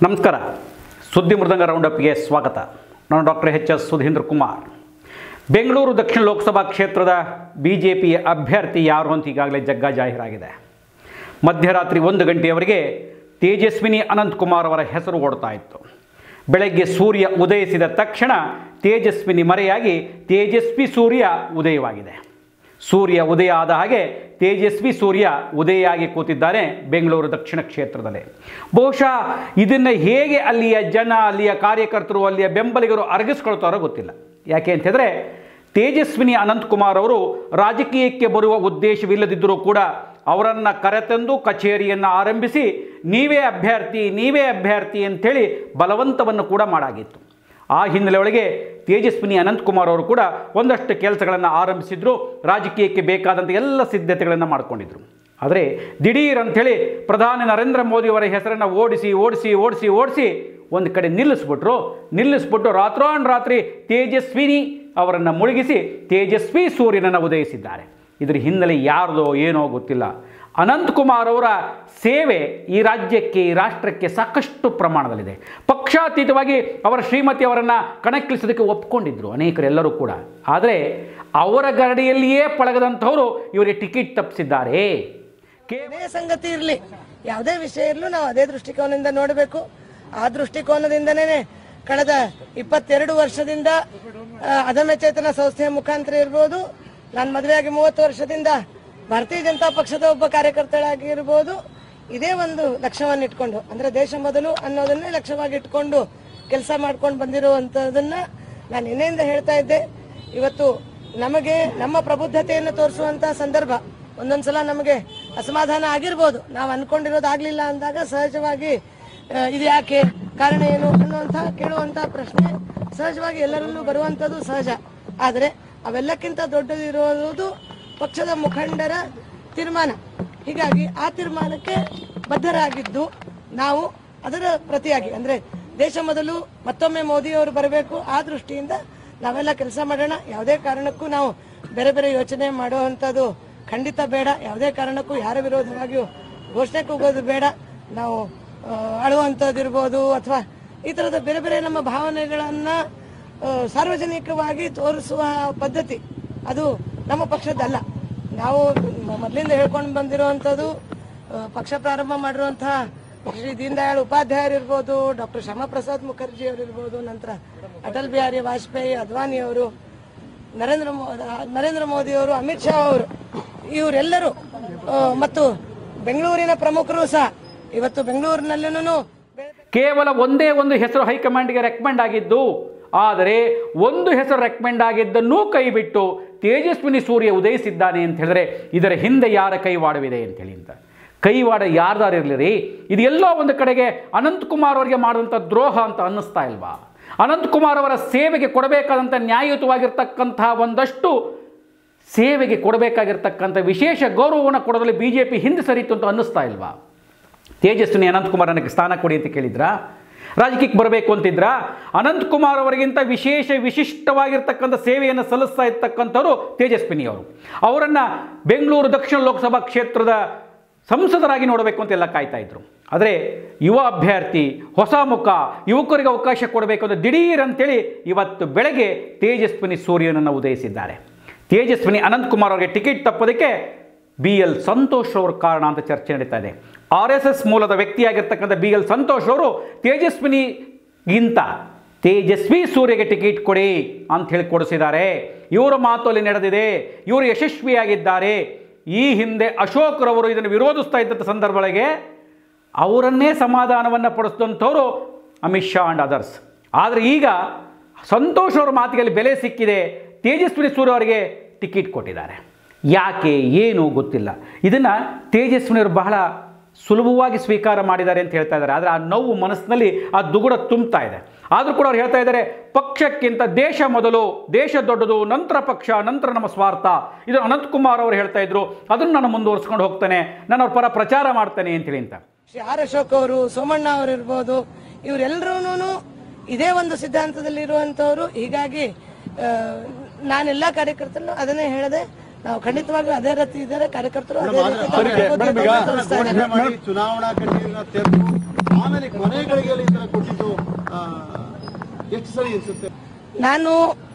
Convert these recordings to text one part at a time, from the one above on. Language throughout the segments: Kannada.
ನಮಸ್ಕಾರ ಸುದ್ದಿ ಮೃದಂಗ ರೌಂಡಪ್ಗೆ ಸ್ವಾಗತ ನಾನು doctor H S Sudheendra Kumar Bengaluru Dakshina Lok Sabha ಕ್ಷೇತ್ರದ ಬಿ ಜೆ ಪಿಯ ಅಭ್ಯರ್ಥಿ ಯಾರು ಅಂತ ಈಗಾಗಲೇ ಜಗ್ಗ ಜಾಹೀರಾಗಿದೆ ಮಧ್ಯರಾತ್ರಿ ಒಂದು ಗಂಟೆಯವರೆಗೆ ತೇಜಸ್ವಿನಿ ಅನಂತಕುಮಾರ್ ಅವರ ಹೆಸರು ಓಡ್ತಾ ಇತ್ತು ಬೆಳಗ್ಗೆ ಸೂರ್ಯ ಉದಯಿಸಿದ ತಕ್ಷಣ ತೇಜಸ್ವಿನಿ ಮರೆಯಾಗಿ ತೇಜಸ್ವಿ ಸೂರ್ಯ ಉದಯವಾಗಿದೆ ಸೂರ್ಯ ಉದಯ ಆದ ಹಾಗೆ ತೇಜಸ್ವಿ ಸೂರ್ಯ ಉದಯಾಗಿ ಕೂತಿದ್ದಾನೆ ಬೆಂಗಳೂರು ದಕ್ಷಿಣ ಕ್ಷೇತ್ರದಲ್ಲಿ ಬಹುಶಃ ಇದನ್ನು ಹೇಗೆ ಅಲ್ಲಿಯ ಜನ ಅಲ್ಲಿಯ ಕಾರ್ಯಕರ್ತರು ಅಲ್ಲಿಯ ಬೆಂಬಲಿಗರು ಅರಗಿಸ್ಕೊಳ್ತಾರೋ ಗೊತ್ತಿಲ್ಲ ಯಾಕೆ ಅಂತಂದರೆ ತೇಜಸ್ವಿನಿ ಅನಂತಕುಮಾರ್ ಅವರು ರಾಜಕೀಯಕ್ಕೆ ಬರುವ ಉದ್ದೇಶವಿಲ್ಲದಿದ್ದರೂ ಕೂಡ ಅವರನ್ನು ಕರೆತಂದು ಕಚೇರಿಯನ್ನು ಆರಂಭಿಸಿ ನೀವೇ ಅಭ್ಯರ್ಥಿ ನೀವೇ ಅಭ್ಯರ್ಥಿ ಅಂಥೇಳಿ ಬಲವಂತವನ್ನು ಕೂಡ ಮಾಡಾಗಿತ್ತು ಆ ಹಿನ್ನೆಲೆ ಒಳಗೆ ತೇಜಸ್ವಿನಿ ಅನಂತಕುಮಾರ್ ಅವರು ಕೂಡ ಒಂದಷ್ಟು ಕೆಲಸಗಳನ್ನು ಆರಂಭಿಸಿದ್ರು ರಾಜಕೀಯಕ್ಕೆ ಬೇಕಾದಂಥ ಎಲ್ಲ ಸಿದ್ಧತೆಗಳನ್ನು ಮಾಡಿಕೊಂಡಿದ್ರು ಆದರೆ ದಿಢೀರ್ ಅಂಥೇಳಿ ಪ್ರಧಾನಿ ನರೇಂದ್ರ ಮೋದಿಯವರ ಹೆಸರನ್ನು ಓಡಿಸಿ ಓಡಿಸಿ ಓಡಿಸಿ ಓಡಿಸಿ ಒಂದು ಕಡೆ ನಿಲ್ಲಿಸ್ಬಿಟ್ರು ನಿಲ್ಲಿಸ್ಬಿಟ್ಟು ರಾತ್ರೋನ್ರಾತ್ರಿ ತೇಜಸ್ವಿನಿ ಅವರನ್ನು ಮುಳುಗಿಸಿ ತೇಜಸ್ವಿ ಸೂರ್ಯನನ್ನು ಉದಯಿಸಿದ್ದಾರೆ ಇದರ ಹಿನ್ನೆಲೆ ಯಾರ್ದೋ ಏನೋ ಗೊತ್ತಿಲ್ಲ ಅನಂತಕುಮಾರ್ ಅವರ ಸೇವೆ ಈ ರಾಜ್ಯಕ್ಕೆ ಈ ರಾಷ್ಟ್ರಕ್ಕೆ ಸಾಕಷ್ಟು ಪ್ರಮಾಣದಲ್ಲಿದೆ ಪಕ್ಷಾತೀತವಾಗಿ ಅವರ ಶ್ರೀಮತಿ ಅವರನ್ನು ಕಣಕ್ಕಿಳಿಸೋದಕ್ಕೆ ಒಪ್ಕೊಂಡಿದ್ರು ಅನೇಕರೆಲ್ಲರೂ ಕೂಡ ಆದರೆ ಅವರ ಗರಡಿಯಲ್ಲಿಯೇ ಪಳಗದಂಥವರು ಇವರಿಗೆ ಟಿಕೆಟ್ ತಪ್ಪಿಸಿದ್ದಾರೆ ಕೇ ಅದೇ ಸಂಗತಿ ಇರಲಿ ಯಾವುದೇ ವಿಷಯ ಇರಲು ನಾವು ಅದೇ ದೃಷ್ಟಿಕೋನದಿಂದ ನೋಡಬೇಕು ಆ ದೃಷ್ಟಿಕೋನದಿಂದನೇ ಕಳೆದ ಇಪ್ಪತ್ತೆರಡು ವರ್ಷದಿಂದ ಆ, ಅದಮ್ಯ ಚೇತನ ಸಂಸ್ಥೆಯ ಮುಖಾಂತರ ಇರ್ಬೋದು ನಾನು ಮದುವೆಯಾಗಿ ಮೂವತ್ತು ವರ್ಷದಿಂದ ಭಾರತೀಯ ಜನತಾ ಪಕ್ಷದ ಒಬ್ಬ ಕಾರ್ಯಕರ್ತಳಾಗಿರ್ಬೋದು ಇದೇ ಒಂದು ಲಕ್ಷ್ಯವನ್ನು ಇಟ್ಕೊಂಡು ಅಂದ್ರೆ ದೇಶ ಮೊದಲು ಅನ್ನೋದನ್ನೇ ಲಕ್ಷ್ಯವಾಗಿ ಇಟ್ಕೊಂಡು ಕೆಲಸ ಮಾಡ್ಕೊಂಡು ಬಂದಿರುವಂತದನ್ನ ನಾನು ನಿನ್ನೆಯಿಂದ ಹೇಳ್ತಾ ಇದ್ದೆ ಇವತ್ತು ನಮಗೆ ನಮ್ಮ ಪ್ರಬುದ್ಧತೆಯನ್ನು ತೋರಿಸುವಂತ ಸಂದರ್ಭ ಒಂದೊಂದ್ಸಲ ನಮಗೆ ಅಸಮಾಧಾನ ಆಗಿರ್ಬೋದು ನಾವು ಅನ್ಕೊಂಡಿರೋದು ಆಗ್ಲಿಲ್ಲ ಅಂದಾಗ ಸಹಜವಾಗಿ ಆ, ಇದು ಯಾಕೆ ಕಾರಣ ಏನು ಅನ್ನುವಂಥ ಕೇಳುವಂತ ಪ್ರಶ್ನೆ ಸಹಜವಾಗಿ ಎಲ್ಲರಲ್ಲೂ ಬರುವಂತದ್ದು ಸಹಜ ಆದರೆ ಅವೆಲ್ಲಕ್ಕಿಂತ ದೊಡ್ಡದಿರೋದು ಪಕ್ಷದ ಮುಖಂಡರ ತೀರ್ಮಾನ ಹೀಗಾಗಿ ಆ ತೀರ್ಮಾನಕ್ಕೆ ಬದ್ಧರಾಗಿದ್ದು ನಾವು ಅದರ ಪ್ರತಿಯಾಗಿ ಅಂದ್ರೆ ದೇಶ ಮೊದಲು ಮತ್ತೊಮ್ಮೆ ಮೋದಿ ಅವರು ಬರಬೇಕು ಆ ದೃಷ್ಟಿಯಿಂದ ನಾವೆಲ್ಲ ಕೆಲಸ ಮಾಡೋಣ ಯಾವುದೇ ಕಾರಣಕ್ಕೂ ನಾವು ಬೇರೆ ಬೇರೆ ಯೋಚನೆ ಮಾಡುವಂಥದ್ದು ಖಂಡಿತ ಬೇಡ ಯಾವುದೇ ಕಾರಣಕ್ಕೂ ಯಾರ ವಿರೋಧವಾಗಿಯೂ ಘೋಷಣೆ ಕೂಗೋದು ಬೇಡ ನಾವು ಆ, ಅಳುವಂಥದ್ದಿರ್ಬೋದು ಅಥವಾ ಈ ಥರದ ಬೇರೆ ಬೇರೆ ನಮ್ಮ ಭಾವನೆಗಳನ್ನ ಆ, ಸಾರ್ವಜನಿಕವಾಗಿ ತೋರಿಸುವ ಪದ್ಧತಿ ಅದು ನಮ್ಮ ಪಕ್ಷದ್ದಲ್ಲ ನಾವು ಮ- ಮೊದಲಿಂದ ಹೇಳ್ಕೊಂಡು ಬಂದಿರುವಂಥದ್ದು ಆ, ಪಕ್ಷ ಪ್ರಾರಂಭ ಮಾಡಿರುವಂತಹ ಶ್ರೀ ದೀನ್ ದಯಾಳ್ ಉಪಾಧ್ಯಾಯರು ಇರ್ಬೋದು ಡಾಕ್ಟರ್ ಶ್ಯಾಮಪ್ರಸಾದ್ ಮುಖರ್ಜಿ ಅವರು ಇರ್ಬೋದು ನಂತರ ಅಟಲ್ ಬಿಹಾರಿ ವಾಜಪೇಯಿ ಅದ್ವಾನಿ ಅವರು ನರೇಂದ್ರ ಮೋ ನರೇಂದ್ರ ಮೋದಿ ಅವರು ಅಮಿತ್ ಶಾ ಅವರು ಇವರೆಲ್ಲರೂ ಆ, ಮತ್ತು ಬೆಂಗಳೂರಿನ ಪ್ರಮುಖರು ಸಹ ಇವತ್ತು ಬೆಂಗಳೂರಿನಲ್ಲೂ ಕೇವಲ ಒಂದೇ ಒಂದು ಹೆಸರು ಹೈಕಮಾಂಡ್ಗೆ ರೆಕಮೆಂಡ್ ಆಗಿದ್ದು ಆದರೆ ಒಂದು ಹೆಸರು ರೆಕಮೆಂಡ್ ಆಗಿದ್ದನ್ನೂ ಕೈಬಿಟ್ಟು ತೇಜಸ್ವಿನಿ ಸೂರ್ಯ ಉದಯಿಸಿದ್ದಾನೆ ಅಂತ ಹೇಳಿದ್ರೆ ಇದರ ಹಿಂದೆ ಯಾರ ಕೈವಾಡವಿದೆ ಅಂತೇಳಿ ಅಂತ ಕೈವಾಡ ಯಾರ್ದಾರು ಇರಲಿ ರೀ ಇದು ಎಲ್ಲೋ ಒಂದು ಕಡೆಗೆ ಅನಂತಕುಮಾರ್ ಅವರಿಗೆ ಮಾಡಿದಂಥ ದ್ರೋಹ ಅಂತ ಅನ್ನಿಸ್ತಾ ಇಲ್ವಾ ಅನಂತಕುಮಾರ್ ಅವರ ಸೇವೆಗೆ ಕೊಡಬೇಕಾದಂಥ ನ್ಯಾಯಯುತವಾಗಿರ್ತಕ್ಕಂತಹ ಒಂದಷ್ಟು ಸೇವೆಗೆ ಕೊಡಬೇಕಾಗಿರ್ತಕ್ಕಂಥ ವಿಶೇಷ ಗೌರವವನ್ನು ಕೊಡೋದ್ರಲ್ಲಿ ಬಿ ಜೆ ಪಿ ಹಿಂದೆ ಸರಿತು ಅಂತ ಅನ್ನಿಸ್ತಾ ಇಲ್ವಾ ತೇಜಸ್ವಿನಿ ಅನಂತಕುಮಾರ್ ನನಗೆ ಸ್ಥಾನ ಕೊಡಿ ಅಂತ ಕೇಳಿದ್ರಾ ರಾಜಕೀಯಕ್ಕೆ ಬರಬೇಕು ಅಂತಿದ್ರಾ ಅನಂತಕುಮಾರ್ ಅವರಿಗಿಂತ ವಿಶೇಷ ವಿಶಿಷ್ಟವಾಗಿರ್ತಕ್ಕಂಥ ಸೇವೆಯನ್ನು ಸಲ್ಲಿಸ್ತಾ ಇರ್ತಕ್ಕಂಥವ್ರು ತೇಜಸ್ವಿನಿ ಅವರು ಅವರನ್ನು ಬೆಂಗಳೂರು ದಕ್ಷಿಣ ಲೋಕಸಭಾ ಕ್ಷೇತ್ರದ ಸಂಸದರಾಗಿ ನೋಡಬೇಕು ಅಂತೆಲ್ಲ ಕಾಯ್ತಾ ಇದ್ರು ಆದರೆ ಯುವ ಅಭ್ಯರ್ಥಿ ಹೊಸ ಮುಖ ಯುವಕರಿಗೆ ಅವಕಾಶ ಕೊಡಬೇಕು ಅಂತ ದಿಢೀರ್ ಅಂತೇಳಿ ಇವತ್ತು ಬೆಳಗ್ಗೆ ತೇಜಸ್ವಿನಿ ಸೂರ್ಯನನ್ನು ಉದಯಿಸಿದ್ದಾರೆ ತೇಜಸ್ವಿನಿ ಅನಂತಕುಮಾರ್ ಅವರಿಗೆ ಟಿಕೆಟ್ ತಪ್ಪೋದಕ್ಕೆ ಬಿ ಎಲ್ ಸಂತೋಷ್ ಅವ್ರ ಕಾರಣ ಅಂತ ಚರ್ಚೆ ನಡೀತಾ ಇದೆ ಆರ್ ಎಸ್ ಎಸ್ ಮೂಲದ ವ್ಯಕ್ತಿಯಾಗಿರ್ತಕ್ಕಂಥ ಬಿ ಎಲ್ ಸಂತೋಷ್ ಅವರು ತೇಜಸ್ವಿನಿಗಿಂತ ತೇಜಸ್ವಿ ಸೂರ್ಯಗೆ ಟಿಕೆಟ್ ಕೊಡಿ ಅಂತ ಹೇಳಿ ಕೊಡಿಸಿದ್ದಾರೆ ಇವರ ಮಾತು ಅಲ್ಲಿ ನಡೆದಿದೆ ಇವರು ಯಶಸ್ವಿಯಾಗಿದ್ದಾರೆ ಈ ಹಿಂದೆ ಅಶೋಕ್ರವರು ಇದನ್ನು ವಿರೋಧಿಸ್ತಾ ಇದ್ದಂಥ ಸಂದರ್ಭಗಳಿಗೆ ಅವರನ್ನೇ ಸಮಾಧಾನವನ್ನು ಪಡಿಸಿದಂಥವರು ಅಮಿತ್ ಶಾ ಆ್ಯಂಡ್ ಅದರ್ಸ್ ಆದರೆ ಈಗ ಸಂತೋಷ್ ಅವರ ಮಾತಿಗೆ ಅಲ್ಲಿ ಬೆಲೆ ಸಿಕ್ಕಿದೆ ತೇಜಸ್ವಿನಿ ಸೂರ್ಯ ಅವರಿಗೆ ಟಿಕೆಟ್ ಕೊಟ್ಟಿದ್ದಾರೆ ಯಾಕೆ ಏನು ಗೊತ್ತಿಲ್ಲ ಇದನ್ನು ತೇಜಸ್ವಿನಿಯವರು ಬಹಳ ಸುಲಭವಾಗಿ ಸ್ವೀಕಾರ ಮಾಡಿದ್ದಾರೆ ಅಂತ ಹೇಳ್ತಾ ಇದ್ದಾರೆ ಆದರೆ ಆ ನೋವು ಮನಸ್ಸಿನಲ್ಲಿ ಆ ದುಗುಡ ತುಂಬ್ತಾ ಇದೆ ಆದರೂ ಕೂಡ ಅವ್ರು ಹೇಳ್ತಾ ಇದ್ದಾರೆ ಪಕ್ಷಕ್ಕಿಂತ ದೇಶ ಮೊದಲು ದೇಶ ದೊಡ್ಡದು ನಂತರ ಪಕ್ಷ ನಂತರ ನಮ್ಮ ಸ್ವಾರ್ಥ ಇದು ಅನಂತಕುಮಾರ್ ಅವರು ಹೇಳ್ತಾ ಇದ್ರು ಅದನ್ನು ನಾನು ಮುಂದುವರಿಸ್ಕೊಂಡು ಹೋಗ್ತೇನೆ ನಾನು ಅವ್ರ ಪರ ಪ್ರಚಾರ ಮಾಡ್ತೇನೆ ಅಂತೇಳಿ ಅಂತ ಶ್ರೀ ಆರ್ ಅಶೋಕ್ ಅವರು ಸೋಮಣ್ಣ ಅವರು ಇರ್ಬೋದು ಇವರೆಲ್ಲರೂ ಇದೇ ಒಂದು ಸಿದ್ಧಾಂತದಲ್ಲಿ ಇರುವಂತವರು ಹೀಗಾಗಿ ಆ, ನಾನೆಲ್ಲ ಕಾರ್ಯಕರ್ತರು ಅದನ್ನೇ ಹೇಳಿದೆ ನಾವು ಖಂಡಿತವಾಗ್ಲೂ ಅದೇ ರೀತಿ ಇದ್ದಾರೆ ಕಾರ್ಯಕರ್ತರು ಅದೇ ರೀತಿ ತಮ್ಮ ಪ್ರಬುದ್ಧತೆಯನ್ನು ತೋರಿಸ್ತಾ ಇದ್ದಾರೆ. ಘೋಷಣೆ ಮಾಡಿ ಚುನಾವಣಾ ಕಣ್ಣೀರನ್ನ ತೆಗೆದು ಆ ಆಮೇಲೆ ಕೊನೆ ಗಳಿಗೆಯಲ್ಲಿ ಈ ತರ ಕೊಟ್ಟಿದ್ದು ಆ, ಎಷ್ಟು ಸರಿ ಅನ್ಸುತ್ತೆ ನಾನು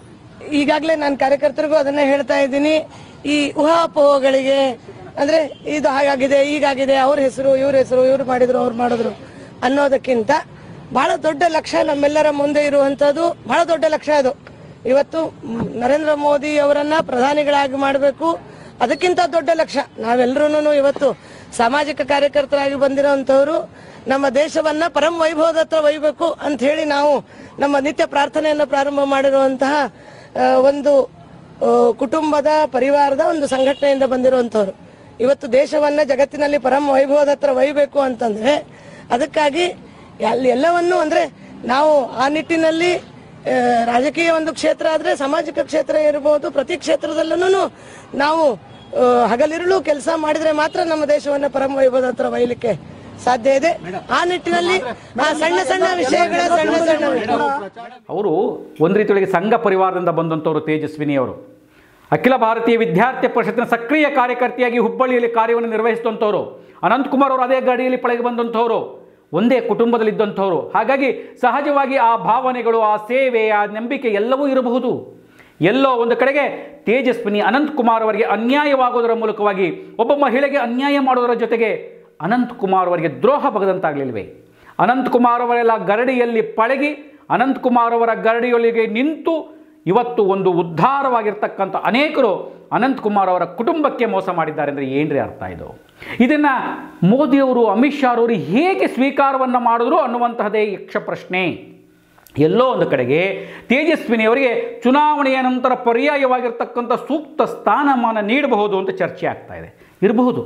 ಈಗಾಗಲೇ ನಾನು ಕಾರ್ಯಕರ್ತರಿಗೂ ಅದನ್ನೇ ಹೇಳ್ತಾ ಇದ್ದೀನಿ ಈ ಊಹಾಪೋಹಗಳಿಗೆ ಅಂದ್ರೆ ಇದು ಹಾಗಾಗಿದೆ ಈಗಾಗಿದೆ ಅವ್ರ ಹೆಸರು ಇವ್ರ ಹೆಸರು ಇವ್ರು ಮಾಡಿದ್ರು ಅವ್ರು ಮಾಡಿದ್ರು ಅನ್ನೋದಕ್ಕಿಂತ ಬಹಳ ದೊಡ್ಡ ಲಕ್ಷ್ಯ ನಮ್ಮೆಲ್ಲರ ಮುಂದೆ ಇರುವಂತದ್ದು ಬಹಳ ದೊಡ್ಡ ಲಕ್ಷ್ಯ ಅದು ಇವತ್ತು ಮ್, ನರೇಂದ್ರ ಮೋದಿ ಅವರನ್ನ ಪ್ರಧಾನಿಗಳಾಗಿ ಮಾಡಬೇಕು ಅದಕ್ಕಿಂತ ದೊಡ್ಡ ಲಕ್ಷ್ಯ ನಾವೆಲ್ಲರೂ ಇವತ್ತು ಸಾಮಾಜಿಕ ಕಾರ್ಯಕರ್ತರಾಗಿ ಬಂದಿರೋಂಥವ್ರು ನಮ್ಮ ದೇಶವನ್ನ ಪರಂ ವೈಭವದ ಹತ್ರ ಒಯ್ಬೇಕು ಅಂತ ಹೇಳಿ ನಾವು ನಮ್ಮ ನಿತ್ಯ ಪ್ರಾರ್ಥನೆಯನ್ನು ಪ್ರಾರಂಭ ಮಾಡಿರುವಂತಹ ಆ, ಒಂದು ಆ, ಕುಟುಂಬದ ಪರಿವಾರದ ಒಂದು ಸಂಘಟನೆಯಿಂದ ಬಂದಿರುವಂತವ್ರು ಇವತ್ತು ದೇಶವನ್ನ ಜಗತ್ತಿನಲ್ಲಿ ಪರಮ ವೈಭವದ ಹತ್ರ ಒಯ್ಬೇಕು ಅಂತಂದ್ರೆ ಅದಕ್ಕಾಗಿ ಅಲ್ಲಿ ಎಲ್ಲವನ್ನೂ ಅಂದ್ರೆ ನಾವು ಆ ನಿಟ್ಟಿನಲ್ಲಿ ಆ, ರಾಜಕೀಯ ಒಂದು ಕ್ಷೇತ್ರ ಆದ್ರೆ ಸಾಮಾಜಿಕ ಕ್ಷೇತ್ರ ಇರಬಹುದು ಪ್ರತಿ ಕ್ಷೇತ್ರದಲ್ಲೂ ನಾವು ಆ, ಹಗಲಿರುಳು ಕೆಲಸ ಮಾಡಿದ್ರೆ ಮಾತ್ರ ನಮ್ಮ ದೇಶವನ್ನ ಪರಮ ವೈಭವದ ಹತ್ರ ಒಯ್ಯಲಿಕ್ಕೆ ಸಾಧ್ಯ ಇದೆ ಆ ನಿಟ್ಟಿನಲ್ಲಿ ಆ ಸಣ್ಣ ಸಣ್ಣ ವಿಷಯಗಳ ಸಣ್ಣ ಸಣ್ಣ ವಿಷಯ ಅವರು ಒಂದು ರೀತಿಯೊಳಗೆ ಸಂಘ ಪರಿವಾರದಿಂದ ಬಂದಂಥವರು ತೇಜಸ್ವಿನಿ ಅವರು ಅಖಿಲ ಭಾರತೀಯ ವಿದ್ಯಾರ್ಥಿ ಪರಿಷತ್ತಿನ ಸಕ್ರಿಯ ಕಾರ್ಯಕರ್ತೆಯಾಗಿ ಹುಬ್ಬಳ್ಳಿಯಲ್ಲಿ ಕಾರ್ಯವನ್ನು ನಿರ್ವಹಿಸಿದಂಥವ್ರು ಅನಂತಕುಮಾರ್ ಅವರು ಅದೇ ಗಾಡಿಯಲ್ಲಿ ಪಳಗಿ ಬಂದಂಥವ್ರು ಒಂದೇ ಕುಟುಂಬದಲ್ಲಿದ್ದಂಥವ್ರು ಹಾಗಾಗಿ ಸಹಜವಾಗಿ ಆ ಭಾವನೆಗಳು ಆ ಸೇವೆ ಆ ನಂಬಿಕೆ ಎಲ್ಲವೂ ಇರಬಹುದು ಎಲ್ಲೋ ಒಂದು ಕಡೆಗೆ ತೇಜಸ್ವಿನಿ ಅನಂತಕುಮಾರ್ ಅವರಿಗೆ ಅನ್ಯಾಯವಾಗುವುದರ ಮೂಲಕವಾಗಿ ಒಬ್ಬ ಮಹಿಳೆಗೆ ಅನ್ಯಾಯ ಮಾಡುವುದರ ಜೊತೆಗೆ ಅನಂತಕುಮಾರ್ ಅವರಿಗೆ ದ್ರೋಹ ಬಗದಂತಾಗಲಿಲ್ವೇ ಅನಂತಕುಮಾರ್ ಅವರೆಲ್ಲ ಗರಡಿಯಲ್ಲಿ ಪಳಗಿ ಅನಂತಕುಮಾರ್ ಅವರ ಗರಡಿಯೊಳಗೆ ನಿಂತು ಇವತ್ತು ಒಂದು ಉದ್ಧಾರವಾಗಿರ್ತಕ್ಕಂಥ ಅನೇಕರು ಅನಂತಕುಮಾರ್ ಅವರ ಕುಟುಂಬಕ್ಕೆ ಮೋಸ ಮಾಡಿದ್ದಾರೆ ಅಂದರೆ ಏನ್ರಿ ಅರ್ಥ ಇದು ಇದನ್ನು ಮೋದಿಯವರು ಅಮಿತ್ ಶಾ ಅವರು ಹೇಗೆ ಸ್ವೀಕಾರವನ್ನು ಮಾಡಿದ್ರು ಅನ್ನುವಂತಹದೇ ಯಕ್ಷ ಪ್ರಶ್ನೆ ಎಲ್ಲೋ ಒಂದು ಕಡೆಗೆ ತೇಜಸ್ವಿನಿಯವರಿಗೆ ಚುನಾವಣೆಯ ನಂತರ ಪರ್ಯಾಯವಾಗಿರ್ತಕ್ಕಂಥ ಸೂಕ್ತ ಸ್ಥಾನಮಾನ ನೀಡಬಹುದು ಅಂತ ಚರ್ಚೆ ಆಗ್ತಾ ಇದೆ ಇರಬಹುದು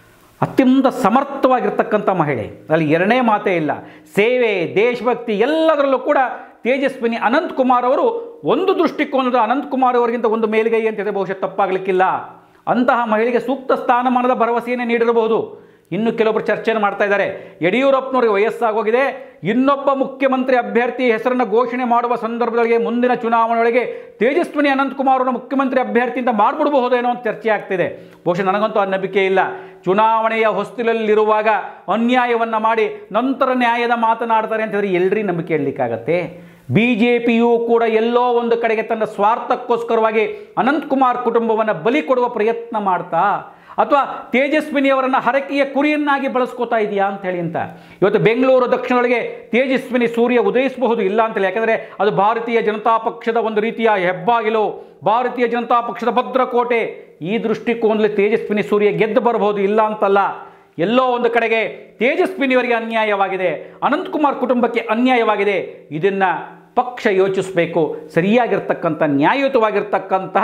ಅತ್ಯಂತ ಸಮರ್ಥವಾಗಿರ್ತಕ್ಕಂಥ ಮಹಿಳೆ ಅಲ್ಲಿ ಎರಡನೇ ಮಾತೇ ಇಲ್ಲ ಸೇವೆ ದೇಶಭಕ್ತಿ ಎಲ್ಲದರಲ್ಲೂ ಕೂಡ ತೇಜಸ್ವಿನಿ ಅನಂತಕುಮಾರ್ ಅವರು ಒಂದು ದೃಷ್ಟಿಕೋನದ ಅನಂತಕುಮಾರ್ ಅವರಿಗಿಂತ ಒಂದು ಮೇಲುಗೈ ಅಂತಿದೆ ಬಹುಶಃ ತಪ್ಪಾಗಲಿಕ್ಕಿಲ್ಲ ಅಂತಹ ಮಹಿಳೆಗೆ ಸೂಕ್ತ ಸ್ಥಾನಮಾನದ ಭರವಸೆಯನ್ನು ನೀಡಿರಬಹುದು ಇನ್ನು ಕೆಲವೊಬ್ಬರು ಚರ್ಚೆಯನ್ನು ಮಾಡ್ತಾ ಇದ್ದಾರೆ ಯಡಿಯೂರಪ್ಪನವರಿಗೆ ವಯಸ್ಸಾಗೋಗಿದೆ ಇನ್ನೊಬ್ಬ ಮುಖ್ಯಮಂತ್ರಿ ಅಭ್ಯರ್ಥಿ ಹೆಸರನ್ನು ಘೋಷಣೆ ಮಾಡುವ ಸಂದರ್ಭದೊಳಗೆ ಮುಂದಿನ ಚುನಾವಣೆಯೊಳಗೆ ತೇಜಸ್ವಿನಿ ಅನಂತಕುಮಾರ್ ಅವರನ್ನು ಮುಖ್ಯಮಂತ್ರಿ ಅಭ್ಯರ್ಥಿಯಿಂದ ಮಾಡಿಬಿಡಬಹುದೇನೋ ಅಂತ ಚರ್ಚೆ ಆಗ್ತಿದೆ ಬಹುಶಃ ನನಗಂತೂ ಆ ನಂಬಿಕೆ ಇಲ್ಲ ಚುನಾವಣೆಯ ಹೊಸ್ತಿಲಲ್ಲಿರುವಾಗ ಅನ್ಯಾಯವನ್ನು ಮಾಡಿ ನಂತರ ನ್ಯಾಯದ ಮಾತನಾಡ್ತಾರೆ ಅಂತ ಹೇಳಿದ್ರೆ ಎಲ್ರಿ ನಂಬಿಕೆ ಇಡಲಿಕ್ಕಾಗತ್ತೆ ಬಿ ಜೆ ಪಿಯು ಕೂಡ ಎಲ್ಲೋ ಒಂದು ಕಡೆಗೆ ತನ್ನ ಸ್ವಾರ್ಥಕ್ಕೋಸ್ಕರವಾಗಿ ಅನಂತಕುಮಾರ್ ಕುಟುಂಬವನ್ನು ಬಲಿ ಕೊಡುವ ಪ್ರಯತ್ನ ಮಾಡ್ತಾ ಅಥವಾ ತೇಜಸ್ವಿನಿಯವರನ್ನು ಹರಕೆಯ ಕುರಿಯನ್ನಾಗಿ ಬಳಸ್ಕೋತಾ ಇದೆಯಾ ಅಂತ ಹೇಳಿ ಅಂತ ಇವತ್ತು ಬೆಂಗಳೂರು ದಕ್ಷಿಣದೊಳಗೆ ತೇಜಸ್ವಿನಿ ಸೂರ್ಯ ಉದಯಿಸಬಹುದು ಇಲ್ಲ ಅಂತೇಳಿ ಯಾಕಂದರೆ ಅದು ಭಾರತೀಯ ಜನತಾ ಪಕ್ಷದ ಒಂದು ರೀತಿಯ ಹೆಬ್ಬಾಗಿಲು ಭಾರತೀಯ ಜನತಾ ಪಕ್ಷದ ಭದ್ರಕೋಟೆ ಈ ದೃಷ್ಟಿಕೋನದಲ್ಲಿ ತೇಜಸ್ವಿನಿ ಸೂರ್ಯ ಗೆದ್ದು ಬರಬಹುದು ಇಲ್ಲ ಅಂತಲ್ಲ ಎಲ್ಲೋ ಒಂದು ಕಡೆಗೆ ತೇಜಸ್ವಿನಿಯವರಿಗೆ ಅನ್ಯಾಯವಾಗಿದೆ ಅನಂತಕುಮಾರ್ ಕುಟುಂಬಕ್ಕೆ ಅನ್ಯಾಯವಾಗಿದೆ ಇದನ್ನು ಪಕ್ಷ ಯೋಚಿಸಬೇಕು ಸರಿಯಾಗಿರ್ತಕ್ಕಂಥ ನ್ಯಾಯಯುತವಾಗಿರ್ತಕ್ಕಂತಹ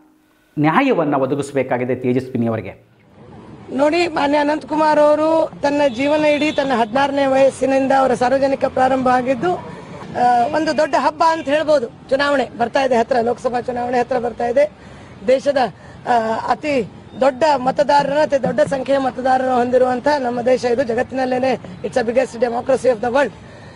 ನ್ಯಾಯವನ್ನು ಒದಗಿಸಬೇಕಾಗಿದೆ ತೇಜಸ್ವಿನಿಯವರಿಗೆ ನೋಡಿ ಮಾನ್ಯ ಅನಂತಕುಮಾರ್ ಅವರು ತನ್ನ ಜೀವನ ಇಡೀ ತನ್ನ ಹದಿನಾರನೇ ವಯಸ್ಸಿನಿಂದ ಅವರ ಸಾರ್ವಜನಿಕ ಪ್ರಾರಂಭ ಆಗಿದ್ದು ಆ, ಒಂದು ದೊಡ್ಡ ಹಬ್ಬ ಅಂತ ಹೇಳ್ಬೋದು ಚುನಾವಣೆ ಬರ್ತಾ ಇದೆ ಹತ್ರ ಲೋಕಸಭಾ ಚುನಾವಣೆ ಹತ್ರ ಬರ್ತಾ ಇದೆ ದೇಶದ ಆ, ಅತಿ ದೊಡ್ಡ ಮತದಾರರ ಅತಿ ದೊಡ್ಡ ಸಂಖ್ಯೆಯ ಮತದಾರರು ಹೊಂದಿರುವಂತಹ ನಮ್ಮ ದೇಶ ಇದು ಜಗತ್ತಿನಲ್ಲೇನೆ it's a biggest democracy of the world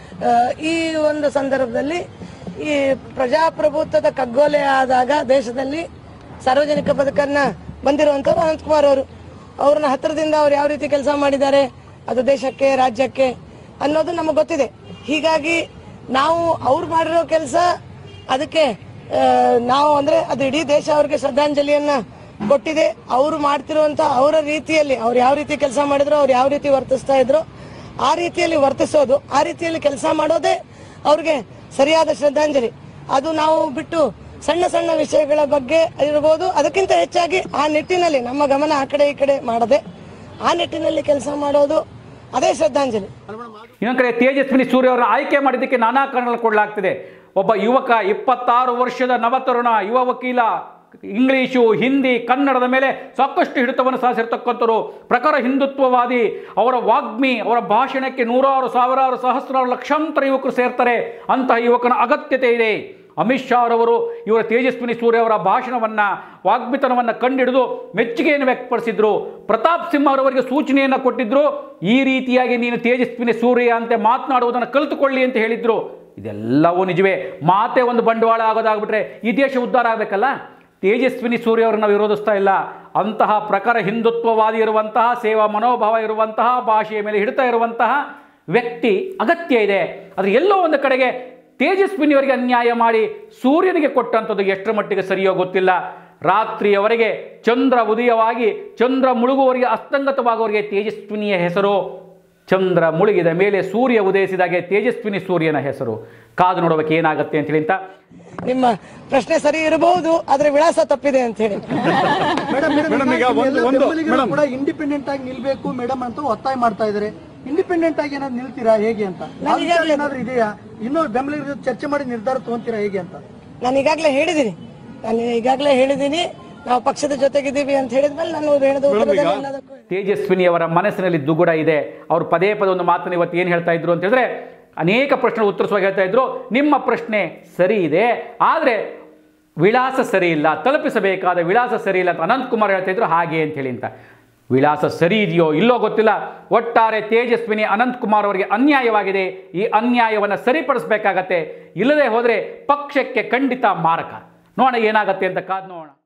ಈ ಒಂದು ಸಂದರ್ಭದಲ್ಲಿ ಈ ಪ್ರಜಾಪ್ರಭುತ್ವದ ಕಗ್ಗೋಲೆ ಆದಾಗ ದೇಶದಲ್ಲಿ ಸಾರ್ವಜನಿಕ ಬದುಕನ್ನ ಬಂದಿರುವಂತವ್ರು ಅನಂತಕುಮಾರ್ ಅವರು ಅವ್ರನ್ನ ಹತ್ರದಿಂದ ಅವ್ರು ಯಾವ ರೀತಿ ಕೆಲಸ ಮಾಡಿದ್ದಾರೆ ಅದು ದೇಶಕ್ಕೆ ರಾಜ್ಯಕ್ಕೆ ಅನ್ನೋದು ನಮಗೆ ಗೊತ್ತಿದೆ ಹೀಗಾಗಿ ನಾವು ಅವ್ರು ಮಾಡಿರೋ ಕೆಲಸ ಅದಕ್ಕೆ ಆ, ನಾವು ಅಂದ್ರೆ ಅದು ಇಡೀ ದೇಶ ಅವ್ರಿಗೆ ಶ್ರದ್ಧಾಂಜಲಿಯನ್ನ ಕೊಟ್ಟಿದೆ ಅವರು ಮಾಡ್ತಿರುವಂತ ಅವರ ರೀತಿಯಲ್ಲಿ ಅವ್ರು ಯಾವ ರೀತಿ ಕೆಲಸ ಮಾಡಿದ್ರು ಅವ್ರು ಯಾವ ರೀತಿ ವರ್ತಿಸ್ತಾ ಇದ್ರು ಆ ರೀತಿಯಲ್ಲಿ ವರ್ತಿಸೋದು ಆ ರೀತಿಯಲ್ಲಿ ಕೆಲಸ ಮಾಡೋದೇ ಅವ್ರಿಗೆ ಸರಿಯಾದ ಶ್ರದ್ಧಾಂಜಲಿ ಅದು ನಾವು ಬಿಟ್ಟು ಸಣ್ಣ ಸಣ್ಣ ವಿಷಯಗಳ ಬಗ್ಗೆ ಇರ್ಬೋದು ಅದಕ್ಕಿಂತ ಹೆಚ್ಚಾಗಿ ಆ ನಿಟ್ಟಿನಲ್ಲಿ ನಮ್ಮ ಗಮನ ಆ ಕಡೆ ಈ ಕಡೆ ಮಾಡದೆ ಆ ನಿಟ್ಟಿನಲ್ಲಿ ಕೆಲಸ ಮಾಡೋದು ಅದೇ ಶ್ರದ್ಧಾಂಜಲಿ ಇನ್ನೊಂದು ಕಡೆ ತೇಜಸ್ವಿನಿ ಸೂರ್ಯ ಅವರನ್ನ ಆಯ್ಕೆ ಮಾಡಿದ್ದಕ್ಕೆ ನಾನಾ ಕಾರಣಗಳು ಕೊಡಲಾಗ್ತಿದೆ ಒಬ್ಬ ಯುವಕ ಇಪ್ಪತ್ತಾರು ವರ್ಷದ ನವತರುಣ ಯುವ ವಕೀಲ ಇಂಗ್ಲೀಷು ಹಿಂದಿ ಕನ್ನಡದ ಮೇಲೆ ಸಾಕಷ್ಟು ಹಿಡಿತವನ್ನು ಸಾಧಿಸಿರ್ತಕ್ಕಂಥವ್ರು ಪ್ರಖರ ಹಿಂದುತ್ವವಾದಿ ಅವರ ವಾಗ್ಮಿ ಅವರ ಭಾಷಣಕ್ಕೆ ನೂರಾರು ಸಾವಿರಾರು ಸಹಸ್ರಾರು ಲಕ್ಷಾಂತರ ಯುವಕರು ಸೇರ್ತಾರೆ ಅಂತಹ ಯುವಕನ ಅಗತ್ಯತೆ ಇದೆ ಅಮಿತ್ ಶಾ ರವರು ಇವರ ತೇಜಸ್ವಿನಿ ಸೂರ್ಯ ಅವರ ಭಾಷಣವನ್ನು ವಾಗ್ಮಿತನವನ್ನು ಕಂಡಿಡಿದು ಮೆಚ್ಚುಗೆಯನ್ನು ವ್ಯಕ್ತಪಡಿಸಿದ್ರು ಪ್ರತಾಪ್ ಸಿಂಹ ಅವರವರಿಗೆ ಸೂಚನೆಯನ್ನು ಕೊಟ್ಟಿದ್ರು ಈ ರೀತಿಯಾಗಿ ನೀನು ತೇಜಸ್ವಿನಿ ಸೂರ್ಯ ಅಂತ ಮಾತನಾಡುವುದನ್ನು ಕಲಿತುಕೊಳ್ಳಿ ಅಂತ ಹೇಳಿದ್ರು ಇದೆಲ್ಲವೂ ನಿಜವೇ ಮಾತೆ ಒಂದು ಬಂಡವಾಳ ಆಗೋದಾಗ್ಬಿಟ್ರೆ ಈ ದೇಶ ಉದ್ಧಾರ ಆಗಬೇಕಲ್ಲ ತೇಜಸ್ವಿನಿ ಸೂರ್ಯ ಅವರನ್ನು ನಾವು ವಿರೋಧಿಸ್ತಾ ಇಲ್ಲ ಅಂತಹ ಪ್ರಖರ ಹಿಂದುತ್ವವಾದಿ ಇರುವಂತಹ ಸೇವಾ ಮನೋಭಾವ ಇರುವಂತಹ ಭಾಷೆಯ ಮೇಲೆ ಹಿಡಿತಾ ಇರುವಂತಹ ವ್ಯಕ್ತಿ ಅಗತ್ಯ ಇದೆ ಆದರೆ ಎಲ್ಲೋ ಒಂದು ಕಡೆಗೆ ತೇಜಸ್ವಿನಿಯವರಿಗೆ ಅನ್ಯಾಯ ಮಾಡಿ ಸೂರ್ಯನಿಗೆ ಕೊಟ್ಟಂಥದ್ದು ಎಷ್ಟರ ಮಟ್ಟಿಗೆ ಸರಿಯೋ ಗೊತ್ತಿಲ್ಲ ರಾತ್ರಿಯವರೆಗೆ ಚಂದ್ರ ಉದಯವಾಗಿ ಚಂದ್ರ ಮುಳುಗುವವರಿಗೆ ಅಸ್ತಂಗತವಾಗುವವರಿಗೆ ತೇಜಸ್ವಿನಿಯ ಹೆಸರು ಚಂದ್ರ ಮುಳುಗಿದ ಮೇಲೆ ಸೂರ್ಯ ಉದಯಿಸಿದಾಗೆ ತೇಜಸ್ವಿನಿ ಸೂರ್ಯನ ಹೆಸರು ಕಾದು ನೋಡಬೇಕು ಏನಾಗುತ್ತೆ ಅಂತೇಳಿ ಅಂತ ನಿಮ್ಮ ಪ್ರಶ್ನೆ ಸರಿ ಇರಬಹುದು ಆದ್ರೆ ವಿಳಾಸ ತಪ್ಪಿದೆ ಅಂತ ಹೇಳಿ ಮೇಡಮ್ ಮೇಡಮ್, ಈಗ ಒಂದು- ಒಂದು- ಮೇಡಮ್. ಕೂಡ ಇಂಡಿಪೆಂಡೆಂಟ್ ಆಗಿ ನಿಲ್ಬೇಕು ಮೇಡಮ್ ಅಂತ ಒತ್ತಾಯ ಮಾಡ್ತಾ ಇದ್ದಾರೆ ಇಂಡಿಪೆಂಡೆಂಟ್ ಆಗಿ ಏನಾದ್ರು ನಿಲ್ತೀರಾ ಹೇಗೆ ಅಂತ ಆ ವಿಚಾರ ಏನಾದ್ರು ಇದೆಯಾ ಇನ್ನೂ ಬೆಂಬಲಿಗರ ಜೊತೆ ಚರ್ಚೆ ಮಾಡಿ ನಿರ್ಧಾರ ತಗೊಂತೀರಾ ಹೇಗೆ ಅಂತ ನಾನು ಈಗಾಗಲೇ ಹೇಳಿದ್ದೀನಿ ನಾನು ಈಗಾಗಲೇ ಹೇಳಿದ್ದೀನಿ ನಾವು ಪಕ್ಷದ ಜೊತೆಗಿದ್ದೀವಿ ಅಂತ ಹೇಳಿದ್ಮೇಲೆ ನಾನು ಹೇಳಿದ ಉತ್ತರದಲ್ಲಿ ಎಲ್ಲದಕ್ಕೂ ತೇಜಸ್ವಿನಿಯವರ ಮನಸ್ಸಿನಲ್ಲಿ ದುಗುಡ ಇದೆ ಅವರು ಪದೇ ಪದೇ ಒಂದು ಮಾತನ್ನು ಇವತ್ತು ಏನು ಹೇಳ್ತಾ ಇದ್ರು ಅಂತ ಹೇಳಿದ್ರೆ ಅನೇಕ ಪ್ರಶ್ನೆ ಉತ್ತರಿಸುವಾಗ ಹೇಳ್ತಾ ಇದ್ರು ನಿಮ್ಮ ಪ್ರಶ್ನೆ ಸರಿ ಇದೆ ಆದರೆ ವಿಳಾಸ ಸರಿ ಇಲ್ಲ ತಲುಪಿಸಬೇಕಾದ ವಿಳಾಸ ಸರಿ ಇಲ್ಲ ಅಂತ ಅನಂತಕುಮಾರ್ ಹೇಳ್ತಾ ಇದ್ರು ಹಾಗೆ ಅಂತ ಹೇಳಿ ಅಂತ ವಿಳಾಸ ಸರಿ ಇದೆಯೋ ಇಲ್ಲೋ ಗೊತ್ತಿಲ್ಲ ಒಟ್ಟಾರೆ ತೇಜಸ್ವಿನಿ ಅನಂತಕುಮಾರ್ ಅವರಿಗೆ ಅನ್ಯಾಯವಾಗಿದೆ ಈ ಅನ್ಯಾಯವನ್ನು ಸರಿಪಡಿಸಬೇಕಾಗತ್ತೆ ಇಲ್ಲದೆ ಹೋದರೆ ಪಕ್ಷಕ್ಕೆ ಖಂಡಿತ ಮಾರಕ ನೋಡೋಣ ಏನಾಗತ್ತೆ ಅಂತ ಕಾದು ನೋಡೋಣ